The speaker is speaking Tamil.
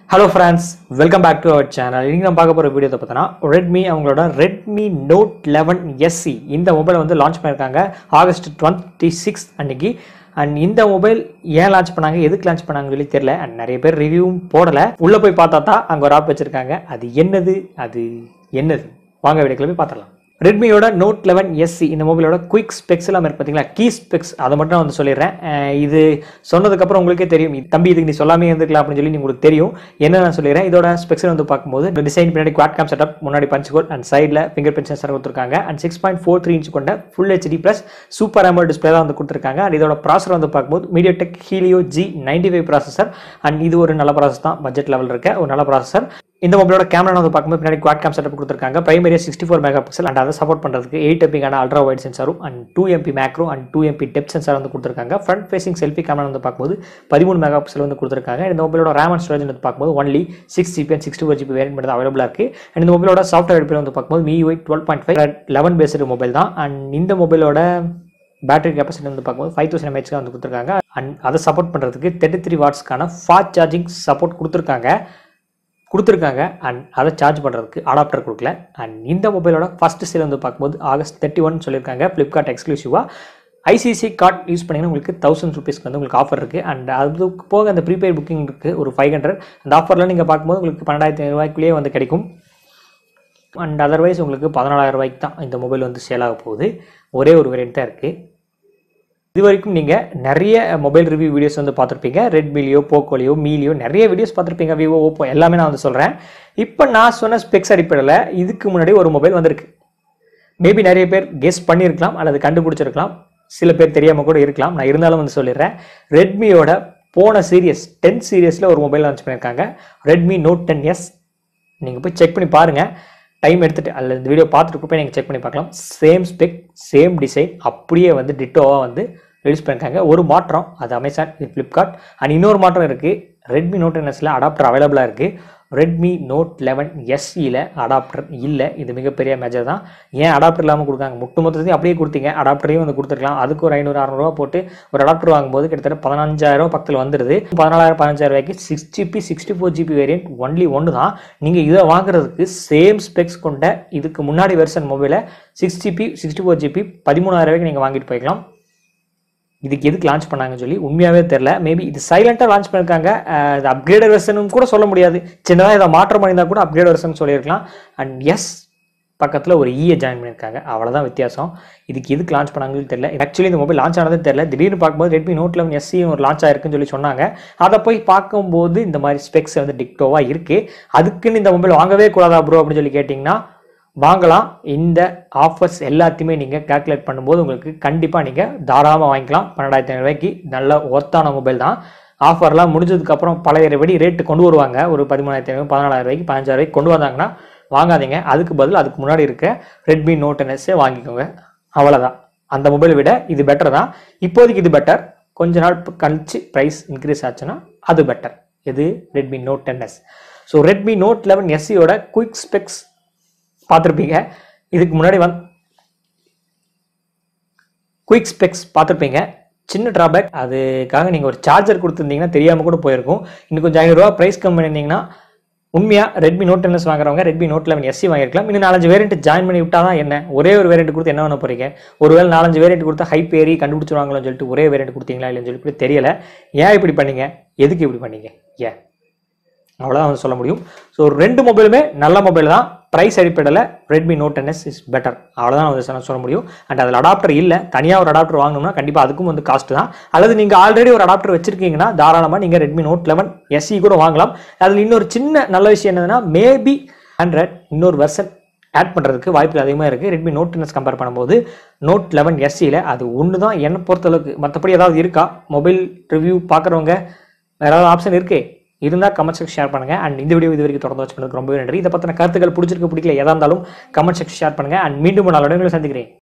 hello friends welcome back to our channel இன்னைக்கு நம்ம பார்க்க போகிற வீடியோ பார்த்தோன்னா ரெட்மி அவங்களோட ரெட்மி நோட் லெவன் எஸ்சி இந்த மொபைலை வந்து லான்ச் பண்ணியிருக்காங்க ஆகஸ்ட் டுவெண்ட்டி சிக்ஸ் அன்னைக்கு அண்ட் இந்த மொபைல் ஏன் லான்ச் பண்ணாங்க எதுக்கு லான்ச் பண்ணாங்கன்னு சொல்லி தெரியல அண்ட் நிறைய பேர் ரிவ்யூவும் போடலை உள்ளே போய் பார்த்தா தான் அங்கே ஒரு ஆப் வச்சுருக்காங்க அது என்னது அது என்னது வாங்க வீடியோக்குள்ள போய் பார்த்துடலாம் ரெட்மியோட நோட் லெவன் எஸ்சி இந்த மொபைலோட குயிக் ஸ்பெக்ஸ் எல்லாம் இருக்கு பார்த்தீங்களா கீ ஸ்பெக்ஸ் அதை மட்டும் நான் வந்து சொல்லிடுறேன் அஹ் இது சொன்னதுக்கப்புறம் உங்களுக்கே தெரியும் இது- தம்பி இதுக்கு நீ சொல்லாமே இருந்துக்கலாம் அப்படின்னு சொல்லி உங்களுக்கு தெரியும் என்ன நான் சொல்லிடுறேன் இதோட ஸ்பெக்ஸ் வந்து பார்க்கும்போது டிசைன் பின்னாடி குவாட் கேம் செட்டப் முன்னாடி பஞ்ச் கோல் அண்ட் சைடில் ஃபிங்கர் பிரிண்ட் சென்சர் கொடுத்துருக்காங்க and six point four three inch கொண்ட full HD plus super AMOLED display தான் வந்து கொடுத்துருக்காங்க அண்ட் இதோட ப்ராசர் வந்து பார்க்கும்போது MediaTek Helio G ninety five processor and இது ஒரு நல்ல ப்ராசஸ் தான் பட்ஜெட் லெவல் இருக்க ஒரு நல்ல ப்ராசஸர் இந்த மொபைலோட கேமரா வந்து பார்க்கும்போது பின்னாடி குவாட் கேம் செட்டப் கொடுத்துருக்காங்க primary sixty four megapixel and அதை சப்போர்ட் பண்ணுறதுக்கு எயிட் எம்பிக்கான அல்ட்ரா வைட் சென்சாரும் and two MP macro and two MP depth sensor வந்து கொடுத்துருக்காங்க ஃப்ரண்ட் ஃபேசிங் செல்ஃபி கேமரா வந்து பார்க்கும்போது பதிமூணு மெகா பிக்சல் வந்து கொடுத்துருக்காங்க இந்த மொபைலோட ரேம் அண்ட் ஸ்டோரேஜ் வந்து பார்க்கும்போது only six GB and sixty four GB variant மட்டும் அவைலபிளாக இருக்குது அண்ட் இந்த மொபைலோட சாஃப்ட்வேர் எடுப்பில் வந்து பார்க்கும்போது MIUI twelve point five eleven based mobile தான் அண்ட் இந்த மொபைலோட பேட்டரி கெப்பாசிட்டி வந்து பார்க்கும்போது ஃபைவ் தௌசண்ட் எம்ஹெச் வந்து கொடுத்துருக்காங்க அண்ட் அதை சப்போர்ட் பண்ணுறதுக்கு தேர்ட்டி த்ரீ வாட்ஸ்க்கான ஃபாஸ்ட் சார்ஜிங் சப்போர்ட் கொடுத்துருக்காங்க கொடுத்துருக்காங்க அண்ட் அதை சார்ஜ் பண்ணுறதுக்கு அடாப்டர் கொடுக்கல அண்ட் இந்த மொபைலோட ஃபர்ஸ்ட் சேல் வந்து பார்க்கும்போது ஆகஸ்ட் தேர்ட்டி ஒன் சொல்லியிருக்காங்க ஃப்ளிப்கார்ட் எக்ஸ்க்ளூசிவாக ஐசிசி கார்டு யூஸ் பண்ணிங்கன்னா உங்களுக்கு தௌசண்ட் ருபீஸ்க்கு வந்து உங்களுக்கு ஆஃபர் இருக்குது அண்ட் அதுக்கு போக அந்த ப்ரீபெய்ட் புக்கிங் இருக்குது ஒரு ஃபைவ் ஹண்ட்ரட் அந்த ஆஃபரில் நீங்கள் பார்க்கும்போது உங்களுக்கு பன்னெண்டாயிரத்தி ஐநூறுவாய்க்குள்ளேயே வந்து கிடைக்கும் அண்ட் அதர்வைஸ் உங்களுக்கு பதினாலாயிரம் ரூபாய்க்கு தான் இந்த மொபைல் வந்து சேல் ஆக போகுது ஒரே ஒரு வேரியன்ட் தான் இருக்குது இது வரைக்கும் நீங்கள் நிறைய மொபைல் ரிவ்யூ வீடியோஸ் வந்து பார்த்துருப்பீங்க ரெட்மிலியோ போக்கோலியோ மீலியோ நிறைய வீடியோஸ் பார்த்துருப்பீங்க விவோ ஓப்போ எல்லாமே நான் வந்து சொல்கிறேன் இப்போ நான் சொன்ன ஸ்பெக்ஸ் அடிப்படையில் இதுக்கு முன்னாடி ஒரு மொபைல் வந்திருக்கு மேபி நிறைய பேர் கெஸ் பண்ணியிருக்கலாம் அல்லது கண்டுபிடிச்சிருக்கலாம் சில பேர் தெரியாமல் கூட இருக்கலாம் நான் இருந்தாலும் வந்து சொல்லிடுறேன் ரெட்மியோட போன சீரியஸ் டென் சீரியஸில் ஒரு மொபைல் லான்ச் பண்ணியிருக்காங்க ரெட்மி நோட் டென் எஸ் நீங்கள் போய் செக் பண்ணி பாருங்கள் டைம் எடுத்துட்டு அல்லது இந்த வீடியோ பார்த்துட்டு போய் நீங்கள் செக் பண்ணி பார்க்கலாம் சேம் ஸ்பெக் சேம் டிசைன் அப்படியே வந்து டிட்டோவாக வந்து ரிலீஸ் பண்ணியிருக்காங்க ஒரு மாற்றம் அது அமேசான் இது ஃப்ளிப்கார்ட் அண்ட் இன்னொரு மாற்றம் இருக்குது ரெட்மி நோட் என்எஸில் அடாப்டர் அவைலபிளாக இருக்குது ரெட்மி நோட் லெவன் எஸ்இயில் அடாப்டர் இல்லை இது மிகப்பெரிய மேஜர் தான் ஏன் அடாப்டர் இல்லாமல் கொடுக்காங்க முட்டு மொத்தத்தையும் அப்படியே கொடுத்தீங்க அடாப்டரையும் வந்து கொடுத்துருக்கலாம் அதுக்கு ஒரு ஐநூறு அறநூறுவா போட்டு ஒரு அடாப்டர் வாங்கும்போது கிட்டத்தட்ட பதினஞ்சாயிரம் பக்கத்தில் வந்துடுது பதினாலாயிரம் பதினஞ்சாயிரம் ரூபாய்க்கு six GB sixty four GB variant only ஒன்று தான் நீங்கள் இதை வாங்குறதுக்கு சேம் ஸ்பெக்ஸ் கொண்ட இதுக்கு முன்னாடி வெர்ஷன் மொபைலை six GB sixty four GB பதிமூணாயிரம் ரூபாய்க்கு நீங்கள் வாங்கிட்டு போய்க்கலாம் இதுக்கு எதுக்கு லான்ச் பண்ணாங்கன்னு சொல்லி உண்மையாகவே தெரில மேபி இது சைலண்ட்டாக லான்ச் பண்ணியிருக்காங்க அஹ் இது அப்கிரேடட் வெர்ஷனும் கூட சொல்ல முடியாது சின்னதாக இதை மாற்றம் பண்ணியிருந்தா கூட அப்கிரேட் வெர்ஷன் சொல்லியிருக்கலாம் அண்ட் எஸ் பக்கத்தில் ஒரு ஈயை ஜாயின் பண்ணியிருக்காங்க அவ்வளோதான் வித்தியாசம் இதுக்கு எதுக்கு லான்ச் பண்ணாங்கன்னு தெரியல ஆக்சுவலி இந்த மொபைல் லான்ச் ஆனதே தெரியல திடீர்னு பார்க்கும்போது ரெட்மி நோட் லெவன் எஸ்சி ஒரு லான்ச் ஆயிருக்குன்னு சொல்லி சொன்னாங்க அதை போய் பார்க்கும்போது இந்த மாதிரி ஸ்பெக்ஸ் வந்து டிக்டோவாக இருக்குது அதுக்குன்னு இந்த மொபைல் வாங்கவே கூடாதா ப்ரோ அப்படின்னு சொல்லி கேட்டிங்கன்னா வாங்கலாம் இந்த ஆஃபர்ஸ் எல்லாத்தையுமே நீங்கள் கால்குலேட் பண்ணும்போது உங்களுக்கு கண்டிப்பாக நீங்கள் தாராளமாக வாங்கிக்கலாம் பன்னெண்டாயிரத்தி ஐநூறுபாய்க்கு நல்ல ஒர்த்தான மொபைல் தான் ஆஃபர்லாம் முடிஞ்சதுக்கப்புறம் பழையபடி ரேட்டு கொண்டு வருவாங்க ஒரு பதிமூணாயிரத்தி ஐநூறு பதினாலாயிரம் ரூபாய்க்கு பதினஞ்சாயிரம் ரூபாய்க்கு கொண்டு வந்தாங்கன்னா வாங்காதீங்க அதுக்கு பதில் அதுக்கு முன்னாடி இருக்க ரெட்மி நோட் என்எஸ்ஸே வாங்கிக்கோங்க அவ்வளோதான் அந்த மொபைலை விட இது பெட்டர் தான் இப்போதைக்கு இது பெட்டர் கொஞ்ச நாள் ப- கழிச்சு ப்ரைஸ் இன்க்ரீஸ் ஆச்சுன்னா அது பெட்டர் இது Redmi Note ten S so Redmi Note eleven எஸ்சியோட குயிக் ஸ்பெக்ஸ் பார்த்துருப்பீங்க இதுக்கு முன்னாடி வந்து குயிக் ஸ்பெக்ஸ் பார்த்துருப்பீங்க சின்ன ட்ராபேக் அதுக்காக நீங்கள் ஒரு சார்ஜர் கொடுத்துருந்தீங்கன்னா தெரியாமல் கூட போயிருக்கும் இன்னும் கொஞ்சம் ஐநூறுரூவா ப்ரைஸ் கம்மி பண்ணியிருந்தீங்கன்னா உண்மையாக ரெட்மி நோட் டென்எஸ் வாங்குறவங்க ரெட்மி நோட் லெவன் எஸ்சி வாங்கிருக்கலாம் இன்னும் நாலஞ்சு வேரியன்ட் ஜாயின் பண்ணி விட்டா தான் என்ன ஒரே ஒரு வேரியன்ட் கொடுத்து என்ன பண்ண போறீங்க ஒருவேளை நாலஞ்சு வேரியன்ட் கொடுத்தா ஹைப் ஏறி கண்டுபிடிச்சிருவாங்களோன்னு சொல்லிட்டு ஒரே வேரியன்ட் கொடுத்தீங்களா இல்லைன்னு சொல்லி கூட தெரியல ஏன் இப்படி பண்ணீங்க எதுக்கு இப்படி பண்ணீங்க ஏன் அவ்வளோதான் வந்து சொல்ல முடியும் ஸோ ரெண்டு மொபைலுமே நல்ல மொபைல் தான் ப்ரைஸ் அடிப்படையில் Redmi Note ten S is better அவ்வளோதான் வந்து சொல்ல- சொல்ல முடியும் அண்ட் அதில் அடாப்டர் இல்லை தனியாக ஒரு அடாப்டர் வாங்கணும்னா கண்டிப்பாக அதுக்கும் வந்து காஸ்ட் தான் அல்லது நீங்கள் ஆல்ரெடி ஒரு அடாப்டர் வச்சிருக்கீங்கன்னா தாராளமாக நீங்கள் ரெட்மி நோட் லெவன் எஸ்சி கூட வாங்கலாம் அதில் இன்னொரு சின்ன நல்ல விஷயம் என்னதுன்னா மேபி ஹண்ட்ரட் இன்னொரு வெர்ஷன் ஆட் பண்ணுறதுக்கு வாய்ப்புகள் அதிகமாக இருக்குது ரெட்மி நோட் டென்எஸ் கம்பேர் பண்ணும்போது நோட் லெவன் எஸ்சியில் அது ஒன்று தான் என்னை பொறுத்தளவுக்கு மற்றபடி ஏதாவது இருக்கா மொபைல் ரிவ்யூ பார்க்குறவங்க வேற ஏதாவது ஆப்ஷன் இருக்கே இருந்தால் கமெண்ட் செக்ஷன் ஷேர் பண்ணுங்கள் அண்ட் இந்த வீடியோ இது வரைக்கும் தொடர்ந்து வச்சு பண்ணதுக்கு ரொம்பவே நன்றி இதை பற்றின கருத்துக்கள் பிடிச்சிருக்கு பிடிக்கல எதா இருந்தாலும் கமெண்ட் செக்ஷன் ஷேர் பண்ணுங்கள் அண்ட் மீண்டும் ஒரு நாள் சந்திக்கிறேன்